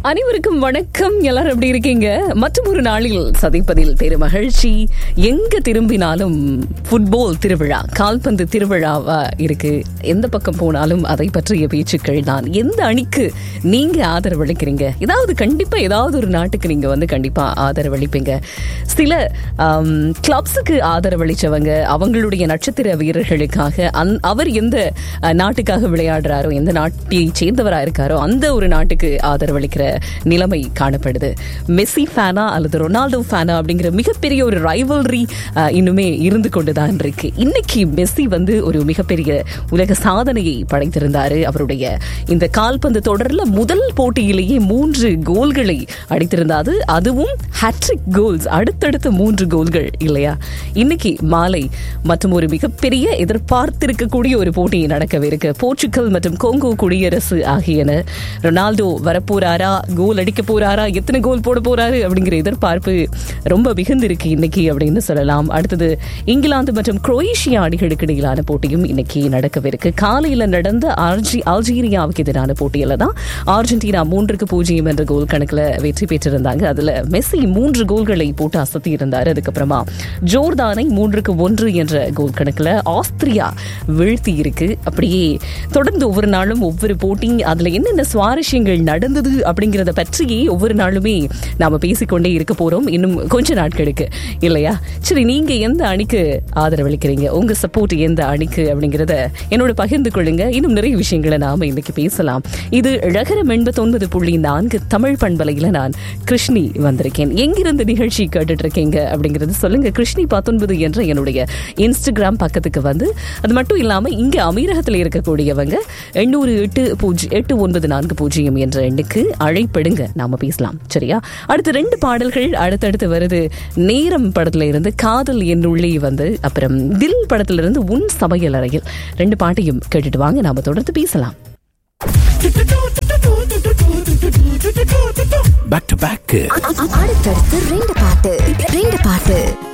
அனைவருக்கும் வணக்கம் எல்லாரும் எப்படி இருக்கீங்க மற்றும் ஒரு நாளில் சதிப்பதில் பெரும் மகிழ்ச்சி எங்க திரும்பினாலும் ஃபுட்பால் திருவிழா கால்பந்து திருவிழாவா இருக்கு எந்த பக்கம் போனாலும் அதை பற்றிய பேச்சுக்கள் தான் எந்த அணிக்கு நீங்க ஆதரவளிக்கிறீங்க ஏதாவது கண்டிப்பா ஏதாவது ஒரு நாட்டுக்கு நீங்க வந்து கண்டிப்பா ஆதரவளிப்பீங்க சில கிளப்ஸுக்கு ஆதரவளிச்சவங்க அவங்களுடைய நட்சத்திர வீரர்களுக்காக அந் அவர் எந்த அஹ், நாட்டுக்காக விளையாடுறாரோ எந்த நாட்டை சேர்ந்தவரா இருக்காரோ அந்த ஒரு நாட்டுக்கு ஆதரவளிக்கிற நிலைமை காணப்படுது மெஸ்ஸி ஃபேனா அல்லது ரொனால்டோ ஃபேனா அப்படிங்கிற மிகப்பெரிய ஒரு ரைவல்ரி இன்னுமே இருந்து கொண்டுதான் இருக்கு இன்னைக்கு மெஸ்ஸி வந்து ஒரு மிகப்பெரிய உலக சாதனையை படைத்திருந்தாரு அவருடைய இந்த கால்பந்து தொடர்ல முதல் போட்டியிலேயே மூன்று கோல்களை அடித்திருந்தாது அதுவும் ஹேட்ரிக் கோல்ஸ் அடுத்தடுத்த மூன்று கோல்கள் இல்லையா இன்னைக்கு மாலை மற்றும் ஒரு மிகப்பெரிய எதிர்பார்த்திருக்கக்கூடிய ஒரு போட்டி நடக்கவிருக்கு போர்ச்சுகல் மற்றும் கோங்கோ குடியரசு ஆகியன ரொனால்டோ வரப்போறாரா கோல் அடிக்க போறாரா எத்தனை கோல் போட போறாரு அப்படிங்கிற எதிர்பார்ப்பு ரொம்ப மிகுந்திருக்கு இன்னைக்கு அப்படின்னு சொல்லலாம் அடுத்தது இங்கிலாந்து மற்றும் குரோேஷியா அணிகளுக்கு இடையிலான போட்டியும் இன்னைக்கு நடக்கவிருக்கு காலையில நடந்த அல்ஜி அல்ஜீரியாவுக்கு எதிரான போட்டியில தான் அர்ஜென்டினா மூன்றுக்கு பூஜ்ஜியம் என்ற கோல் கணக்குல வெற்றி பெற்றிருந்தாங்க அதுல மெஸ்ஸி மூன்று கோல்களை போட்டு அசத்தி இருந்தார் அதுக்கப்புறமா ஜோர்தானை மூன்றுக்கு ஒன்று என்ற கோல் கணக்குல ஆஸ்திரியா வீழ்த்தி இருக்கு அப்படியே தொடர்ந்து ஒவ்வொரு நாளும் ஒவ்வொரு போட்டி அதுல என்னென்ன சுவாரஸ்யங்கள் நடந்தது அப்படிங்கறத பற்றியே ஒவ்வொரு நாளுமே நாம பேசிக்கொண்டே இருக்க போறோம் இன்னும் கொஞ்ச நாட்களுக்கு இல்லையா சரி நீங்க எந்த அணிக்கு ஆதரவளிக்கிறீங்க உங்க சப்போர்ட் எந்த அணிக்கு அப்படிங்கறத என்னோட பகிர்ந்து கொள்ளுங்க இன்னும் நிறைய விஷயங்களை நாம இன்னைக்கு பேசலாம் இது ழகரம் எண்பத்தொன்பது புள்ளி நான்கு தமிழ் பண்பலையில நான் கிருஷ்ணி வந்திருக்கேன் எங்கிருந்து நிகழ்ச்சி கேட்டுட்டு இருக்கீங்க அப்படிங்கறது சொல்லுங்க கிருஷ்ணி பத்தொன்பது என்ற என்னுடைய இன்ஸ்டாகிராம் பக்கத்துக்கு வந்து அது மட்டும் இல்லாம இங்க அமீரகத்தில் இருக்கக்கூடியவங்க எண்ணூறு எட்டு பூஜ்ஜி எட்டு ஒன்பது நான்கு பூஜ்ஜியம் என்ற எண்ணுக்கு அழைப்படுங்க நாம பேசலாம் சரியா அடுத்து ரெண்டு பாடல்கள் அடுத்தடுத்து வருது நேரம் படத்துல இருந்து காதல் என்னுள்ளே வந்து அப்புறம் தில் படத்துல இருந்து உன் சமையல் அறையில் ரெண்டு பாட்டையும் கேட்டுட்டு வாங்க நாம தொடர்ந்து பேசலாம் பேக் டு பேக் அடுத்தடுத்து ரெண்டு பாட்டு ரெண்டு பாட்டு